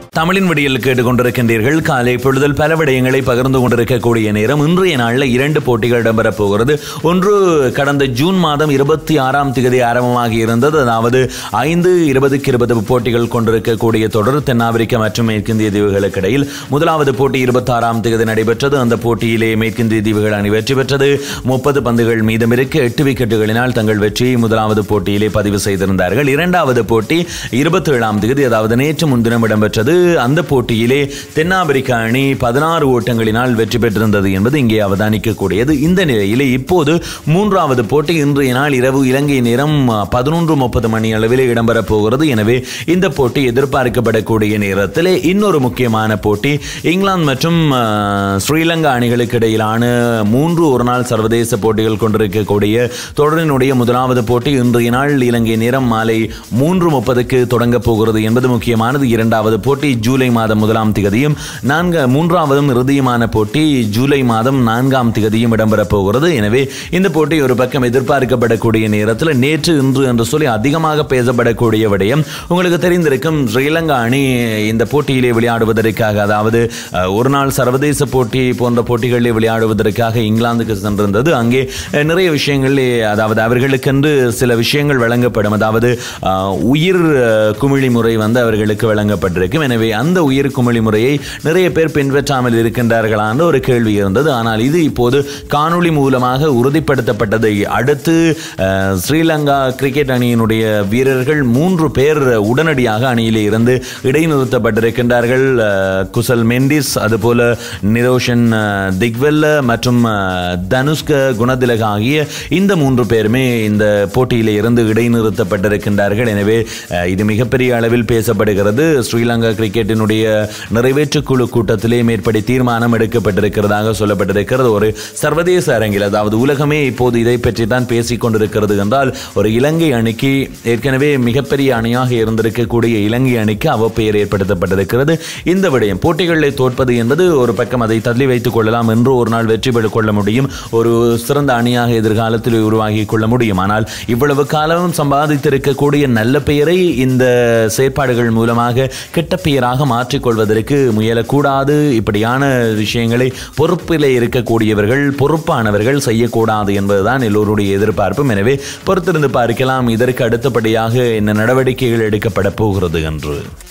தமிழின் விடியல் கேட்டுக்கொண்டிருக்கின்றீர்கள் காலை பொழுதல் பல விடயங்களை பகிர்ந்து கொண்டிருக்கக்கூடிய நேரம் இன்றைய நாளில் இரண்டு போட்டிகள் இடம்பெறப் போகிறது ஒன்று கடந்த ஜூன் மாதம் இருபத்தி ஆறாம் தேதி ஆரம்பமாகி இருந்தது அதாவது ஐந்து இருபதுக்கு இருபது போட்டிகள் கொண்டிருக்கக்கூடிய தொடர் தென்னாப்பிரிக்கா மற்றும் மேற்கிந்திய தீவுகளுக்கு இடையில் முதலாவது போட்டி இருபத்தி ஆறாம் தேதி நடைபெற்றது அந்த போட்டியிலே மேற்கிந்திய தீவுகள் அணி வெற்றி பெற்றது முப்பது பந்துகள் மீதம் இருக்க எட்டு விக்கெட்டுகளினால் தங்கள் வெற்றியை முதலாவது போட்டியிலே பதிவு செய்திருந்தார்கள் இரண்டாவது போட்டி இருபத்தி ஏழாம் தேதி அதாவது நேற்று முன்தினம் இடம்பெற்றது அந்த போட்டியிலே தென்னாப்பிரிக்கா அணி பதினாறு ஓட்டங்களினால் வெற்றி பெற்றிருந்தது என்பது இங்கே அவதானிக்கக்கூடியது இந்த நிலையிலே இப்போது மூன்றாவது போட்டி இன்றைய நாள் இரவு இலங்கை நேரம் பதினொன்று முப்பது மணி அளவில் இடம்பெறப் போகிறது எனவே இந்த போட்டி எதிர்பார்க்கப்படக்கூடிய நேரத்தில் இன்னொரு முக்கியமான போட்டி இங்கிலாந்து மற்றும் அஹ், ஸ்ரீலங்கா அணிகளுக்கு இடையிலான மூன்று ஒரு நாள் சர்வதேச போட்டிகள் கொண்டிருக்கக்கூடிய தொடரினுடைய முதலாவது போட்டி இன்றைய நாள் இலங்கை நேரம் மாலை மூன்று முப்பதுக்கு தொடங்கப் போகிறது என்பது முக்கியமானது இரண்டாவது போட்டி ஜூலை மாதம் முதலாம் திகதியும் நான்கு மூன்றாவதும் இறுதியுமான போட்டி ஜூலை மாதம் நான்காம் திகதியும் இடம்பெறப் போகிறது எனவே இந்த போட்டி ஒரு பக்கம் எதிர்பார்க்கப்படக்கூடிய நேரத்தில் நேற்று இன்று என்று சொல்லி அதிகமாக பேசப்படக்கூடிய விடயம் உங்களுக்கு தெரிந்திருக்கும் ஸ்ரீலங்கா அணி இந்த போட்டியிலே விளையாடுவதற்காக அதாவது அஹ், ஒரு நாள் சர்வதேச போட்டி போன்ற போட்டிகளில் விளையாடுவதற்காக இங்கிலாந்துக்கு சென்றிருந்தது அங்கே அஹ், நிறைய விஷயங்கள் அதாவது அவர்களுக்கென்று சில விஷயங்கள் வழங்கப்படும் அதாவது அஹ், உயிர் அஹ், குமிழி முறை வந்து அவர்களுக்கு வழங்கப்பட்டிருக்கும் எனவே அந்த உயிர் குமிழி முறையை நிறைய பேர் பின்பற்றாமல் இருக்கின்றார்களான ஒரு கேள்வி இருந்தது ஆனால் இது இப்போது காணொளி மூலமாக உறுதிப்படுத்தப்பட்டதை அடுத்து அஹ், ஸ்ரீலங்கா கிரிக்கெட் அணியினுடைய வீரர்கள் மூன்று பேர் உடனடியாக அணியிலே இருந்து இடைநிறுத்தப்பட்டிருக்கின்றார்கள் அஹ், குசல் மெண்டிஸ் அதுபோல நிரோஷன் அஹ், திக்வெல்ல மற்றும் அஹ், தனுஷ்க குணதிலக ஆகிய இந்த மூன்று பேருமே இந்த போட்டியிலே இருந்து இடைநிறுத்தப்பட்டிருக்கின்றார்கள் எனவே அஹ், இது மிகப்பெரிய அளவில் பேசப்படுகிறது ஸ்ரீலங்கா கிரிக்கெட்டினுடைய நிறைவேற்று குழு கூட்டத்திலே மேற்படி தீர்மானம் எடுக்கப்பட்டிருக்கிறதாக சொல்லப்பட்டிருக்கிறது ஒரு சர்வதேச அரங்கில் அதாவது உலகமே இப்போது இதை பற்றி தான் பேசிக் கொண்டிருக்கிறது என்றால் ஒரு இலங்கை அணிக்கு ஏற்கனவே மிகப்பெரிய அணியாக இருந்திருக்கக்கூடிய இலங்கை அணிக்கு அவப்பெயர் ஏற்படுத்தப்பட்டிருக்கிறது இந்த விடயம் போட்டிகளில் தோற்பது என்பது ஒரு பக்கம் அதை தள்ளி வைத்துக் கொள்ளலாம் என்று ஒரு நாள் வெற்றி பெற்றுக் கொள்ள முடியும் ஒரு சிறந்த அணியாக எதிர்காலத்தில் உருவாகி கொள்ள முடியும் ஆனால் இவ்வளவு காலமும் சம்பாதித்திருக்கக்கூடிய நல்ல பெயரை இந்த செயற்பாடுகள் மூலமாக கெட்ட பெயராக மாற்றிக்கொள்வதற்கு முயலக்கூடாது இப்படியான விஷயங்களை பொறுப்பில் இருக்கக்கூடியவர்கள் பொறுப்பானவர்கள் செய்யக்கூடாது என்பதுதான் எல்லோருடைய எதிர்பார்ப்பும் எனவே பொறுத்திருந்து பார்க்கலாம் இதற்கு அடுத்தபடியாக என்ன நடவடிக்கைகள் எடுக்கப்பட போகிறது என்று